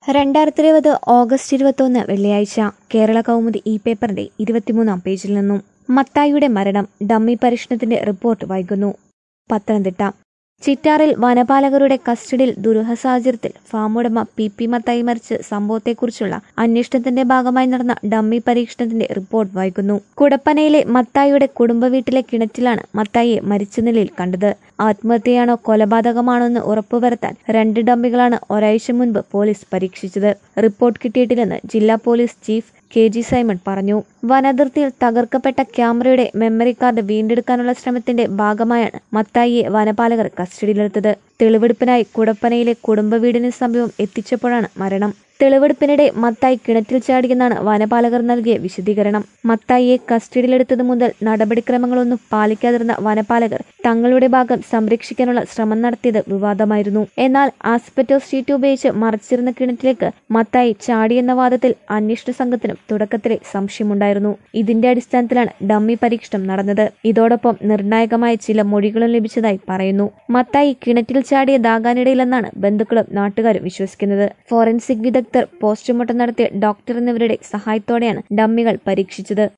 രണ്ടായിരത്തി ഇരുപത് ഓഗസ്റ്റ് ഇരുപത്തൊന്ന് വെള്ളിയാഴ്ച കേരള കൗമുദി ഇ പേപ്പറിന്റെ ഇരുപത്തിമൂന്നാം പേജിൽ നിന്നും മത്തായിയുടെ മരണം ഡമ്മി പരീക്ഷണത്തിന്റെ റിപ്പോർട്ട് വൈകുന്നു പത്തനംതിട്ട ചിറ്റാറിൽ വനപാലകരുടെ കസ്റ്റഡിയിൽ ദുരൂഹ സാഹചര്യത്തിൽ ഫാമുടമ പി പി മത്തായി മരിച്ച സംഭവത്തെക്കുറിച്ചുള്ള അന്വേഷണത്തിന്റെ ഭാഗമായി നടന്ന ഡമ്മി പരീക്ഷണത്തിന്റെ റിപ്പോർട്ട് വൈകുന്നു കുടപ്പനയിലെ മത്തായിയുടെ കുടുംബ വീട്ടിലെ കിണറ്റിലാണ് മത്തായിയെ മരിച്ച നിലയിൽ കണ്ടത് ആത്മഹത്യയാണോ കൊലപാതകമാണോ എന്ന് ഉറപ്പുവരുത്താൻ രണ്ട് ഡമ്മികളാണ് ഒരാഴ്ച മുൻപ് പോലീസ് പരീക്ഷിച്ചത് റിപ്പോർട്ട് കിട്ടിയിട്ടില്ലെന്ന് ജില്ലാ police chief K G Simon പറഞ്ഞു വനാതിർത്തിയിൽ തകർക്കപ്പെട്ട ക്യാമറയുടെ മെമ്മറി കാർഡ് വീണ്ടെടുക്കാനുള്ള ശ്രമത്തിന്റെ ഭാഗമായാണ് മത്തായിയെ വനപാലകർ കസ്റ്റഡിയിലെടുത്തത് തെളിവെടുപ്പിനായി കുടപ്പനയിലെ കുടുംബ വീടിന് സമീപം എത്തിച്ചപ്പോഴാണ് മരണം തെളിവെടുപ്പിനിടെ മത്തായി കിണറ്റിൽ ചാടിയെന്നാണ് വനപാലകർ നൽകിയ വിശദീകരണം മത്തായിയെ കസ്റ്റഡിയിലെടുത്തത് മുതൽ നടപടിക്രമങ്ങളൊന്നും പാലിക്കാതിരുന്ന വനപാലകർ തങ്ങളുടെ ഭാഗം സംരക്ഷിക്കാനുള്ള ശ്രമം നടത്തിയത് വിവാദമായിരുന്നു എന്നാൽ ആസ്പെറ്റോസ് ഷീറ്റ് ഉപയോഗിച്ച് മറച്ചിരുന്ന കിണറ്റിലേക്ക് മത്തായി ചാടിയെന്ന വാദത്തിൽ അന്വേഷണ സംഘത്തിനും തുടക്കത്തിലെ സംശയമുണ്ടായിരുന്നു ഇതിന്റെ അടിസ്ഥാനത്തിലാണ് ഡമ്മി പരീക്ഷണം നടന്നത് ഇതോടൊപ്പം നിർണായകമായ ചില മൊഴികളും ലഭിച്ചതായി പറയുന്നു മത്തായി കിണറ്റിൽ ചാടിയതാകാനിടയിലെന്നാണ് ബന്ധുക്കളും നാട്ടുകാരും വിശ്വസിക്കുന്നത് ഫോറൻസിക് വിദഗ്ധർ പോസ്റ്റ്മോർട്ടം നടത്തിയ ഡോക്ടർ എന്നിവരുടെ സഹായത്തോടെയാണ് ഡമ്മികൾ പരീക്ഷിച്ചത്